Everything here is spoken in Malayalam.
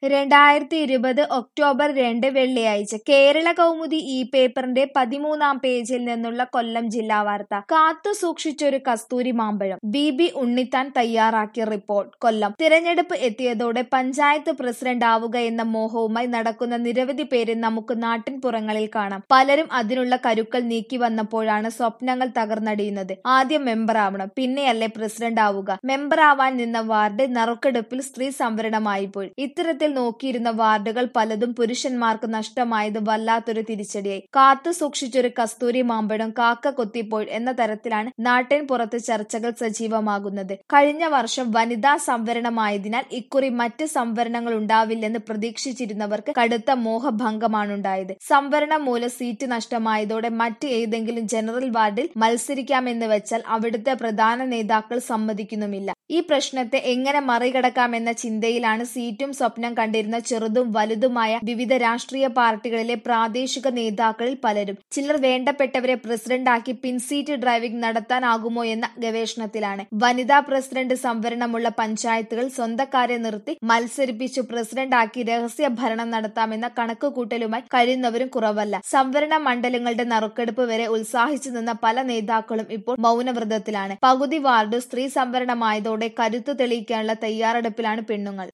രണ്ടായിരത്തി ഇരുപത് ഒക്ടോബർ രണ്ട് വെള്ളിയാഴ്ച കേരള കൗമുദി ഈ പേപ്പറിന്റെ പതിമൂന്നാം പേജിൽ നിന്നുള്ള കൊല്ലം ജില്ലാ വാർത്ത കാത്തു സൂക്ഷിച്ചൊരു കസ്തൂരി മാമ്പഴം ബി ബി ഉണ്ണിത്താൻ തയ്യാറാക്കിയ റിപ്പോർട്ട് കൊല്ലം തിരഞ്ഞെടുപ്പ് എത്തിയതോടെ പഞ്ചായത്ത് പ്രസിഡന്റ് ആവുക എന്ന മോഹവുമായി നടക്കുന്ന നിരവധി പേരെ നമുക്ക് നാട്ടിൻ പുറങ്ങളിൽ കാണാം പലരും അതിനുള്ള കരുക്കൾ നീക്കി വന്നപ്പോഴാണ് സ്വപ്നങ്ങൾ തകർന്നടിയുന്നത് ആദ്യം മെമ്പർ ആവണം പിന്നെയല്ലേ പ്രസിഡന്റ് ആവുക മെമ്പർ ആവാൻ നിന്ന വാർഡ് നറുക്കെടുപ്പിൽ സ്ത്രീ സംവരണമായി പോയി ഇത്തരത്തിൽ നോക്കിയിരുന്ന വാർഡുകൾ പലതും പുരുഷന്മാർക്ക് നഷ്ടമായത് വല്ലാത്തൊരു തിരിച്ചടിയായി കാത്തു സൂക്ഷിച്ചൊരു കസ്തൂരി മാമ്പഴം കാക്ക കൊത്തിപ്പോയി എന്ന തരത്തിലാണ് നാട്ടിൻ പുറത്ത് ചർച്ചകൾ സജീവമാകുന്നത് കഴിഞ്ഞ വർഷം വനിതാ സംവരണമായതിനാൽ ഇക്കുറി മറ്റ് സംവരണങ്ങൾ ഉണ്ടാവില്ലെന്ന് പ്രതീക്ഷിച്ചിരുന്നവർക്ക് കടുത്ത മോഹഭംഗമാണുണ്ടായത് സംവരണം മൂലം സീറ്റ് നഷ്ടമായതോടെ മറ്റ് ഏതെങ്കിലും ജനറൽ വാർഡിൽ മത്സരിക്കാമെന്ന് വെച്ചാൽ അവിടുത്തെ പ്രധാന നേതാക്കൾ സമ്മതിക്കുന്നുമില്ല ഈ പ്രശ്നത്തെ എങ്ങനെ മറികടക്കാമെന്ന ചിന്തയിലാണ് സീറ്റും സ്വപ്നം കണ്ടിരുന്ന ചെറുതും വലുതുമായ വിവിധ രാഷ്ട്രീയ പാർട്ടികളിലെ പ്രാദേശിക നേതാക്കളിൽ പലരും ചിലർ വേണ്ടപ്പെട്ടവരെ പ്രസിഡന്റാക്കി പിൻസീറ്റ് ഡ്രൈവിംഗ് നടത്താനാകുമോ എന്ന ഗവേഷണത്തിലാണ് വനിതാ പ്രസിഡന്റ് സംവരണമുള്ള പഞ്ചായത്തുകൾ സ്വന്തക്കാരെ നിർത്തി മത്സരിപ്പിച്ചു പ്രസിഡന്റാക്കി രഹസ്യ ഭരണം നടത്താമെന്ന കണക്കുകൂട്ടലുമായി കഴിയുന്നവരും കുറവല്ല സംവരണ മണ്ഡലങ്ങളുടെ നറുക്കെടുപ്പ് വരെ ഉത്സാഹിച്ചു നിന്ന പല നേതാക്കളും ഇപ്പോൾ മൗനവ്രതത്തിലാണ് പകുതി വാർഡ് സ്ത്രീ സംവരണമായതോടെ കരുത്തു തെളിയിക്കാനുള്ള തയ്യാറെടുപ്പിലാണ് പെണ്ണുങ്ങൾ